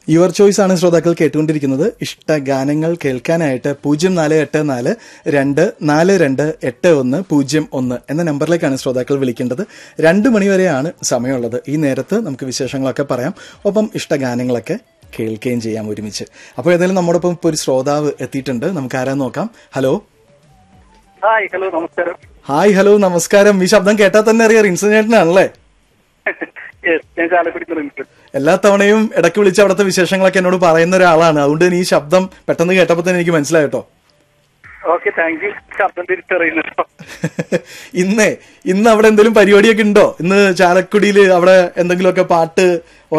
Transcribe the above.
your choice ആണ് ശ്രോതാക്കൾ കേട്ടുകൊണ്ടിരിക്കുന്നത് ഇഷ്ട ഗാനങ്ങൾ കേൾക്കാനായിട്ട് പൂജ്യം നാല് എട്ട് നാല് രണ്ട് നാല് രണ്ട് എട്ട് ഒന്ന് പൂജ്യം ഒന്ന് എന്ന നമ്പറിലേക്കാണ് ശ്രോതാക്കൾ വിളിക്കേണ്ടത് രണ്ട് മണിവരെയാണ് സമയമുള്ളത് ഈ നേരത്ത് നമുക്ക് വിശേഷങ്ങളൊക്കെ പറയാം ഒപ്പം ഇഷ്ട ഗാനങ്ങളൊക്കെ കേൾക്കുകയും ചെയ്യാം ഒരുമിച്ച് അപ്പോൾ ഏതായാലും നമ്മോടൊപ്പം ഇപ്പോൾ ഒരു ശ്രോതാവ് എത്തിയിട്ടുണ്ട് നമുക്ക് ആരാ നോക്കാം ഹലോ ഹായ് ഹലോ നമസ്കാരം ഹായ് ഹലോ നമസ്കാരം ഈ ശബ്ദം കേട്ടാൽ തന്നെ അറിയാം റിൻസൻ ചേട്ടനാണല്ലേ Yes, ഞാൻ ചാലക്കുടി റിൻസ് എല്ലാ തവണയും ഇടയ്ക്ക് വിളിച്ച് അവിടുത്തെ വിശേഷങ്ങളൊക്കെ എന്നോട് പറയുന്ന ഒരാളാണ് അതുകൊണ്ട് തന്നെ ഈ ശബ്ദം പെട്ടെന്ന് കേട്ടപ്പോൾ തന്നെ എനിക്ക് മനസ്സിലായി കേട്ടോ ഓക്കെ താങ്ക് യു ശബ്ദം തിരിച്ചറിയുന്നുണ്ടോ ഇന്നേ ഇന്ന് അവിടെ എന്തെങ്കിലും പരിപാടിയൊക്കെ ഉണ്ടോ ഇന്ന് ചാലക്കുടിയിൽ അവിടെ എന്തെങ്കിലുമൊക്കെ പാട്ട്